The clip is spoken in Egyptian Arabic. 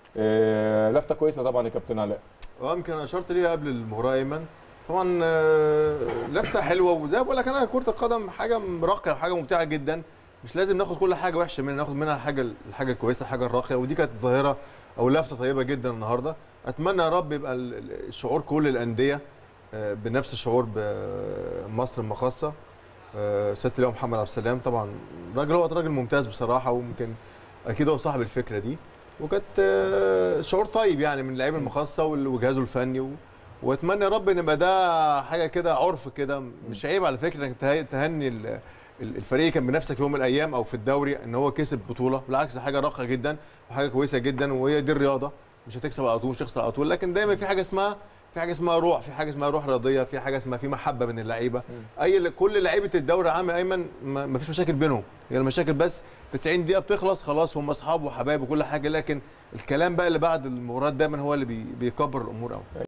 آه، لفته كويسه طبعا يا كابتن علاء اه يمكن انا اشرت ليها قبل المباراه ايمن طبعا آه، لفته حلوه وزي ما بقول لك انا كره القدم حاجه راقيه وحاجه ممتعه جدا مش لازم ناخد كل حاجه وحشه منها ناخد منها الحاجه الحاجه الكويسه الحاجه الراقيه ودي كانت ظاهره او لفته طيبه جدا النهارده اتمنى يا رب يبقى ال- ال- الشعور كل الانديه آه، بنفس الشعور بمصر المقاصه آه، سياده اللواء محمد عبد السلام طبعا راجل هو راجل ممتاز بصراحه وممكن اكيد هو صاحب الفكره دي وكانت آه، شعور طيب يعني من اللعيبه المخصصه وال- وجهازه الفني و... واتمنى يا رب ان يبقى ده حاجه كده عرف كده مش عيب على فكره انك ته- تهني ال- ال- الفريق كان بنفسك في يوم من الايام او في الدوري ان هو كسب بطوله بالعكس ده حاجه راقيه جدا وحاجه كويسه جدا وهي دي الرياضه مش هتكسب على طول مش هتخسر على طول لكن دايما في حاجه اسمها في حاجه اسمها روح في حاجه اسمها روح رياضيه في حاجه اسمها في محبه بين اللعيبه اي كل لعيبه الدوري العام يا ايمن ما ما فيش مشاكل بينهم هي المشاكل بس 90 دقيقه بتخلص خلاص هم اصحاب وحبايب وكل حاجه لكن الكلام بقى اللي بعد المباراه دايما هو اللي بي- بيكبر الامور قوي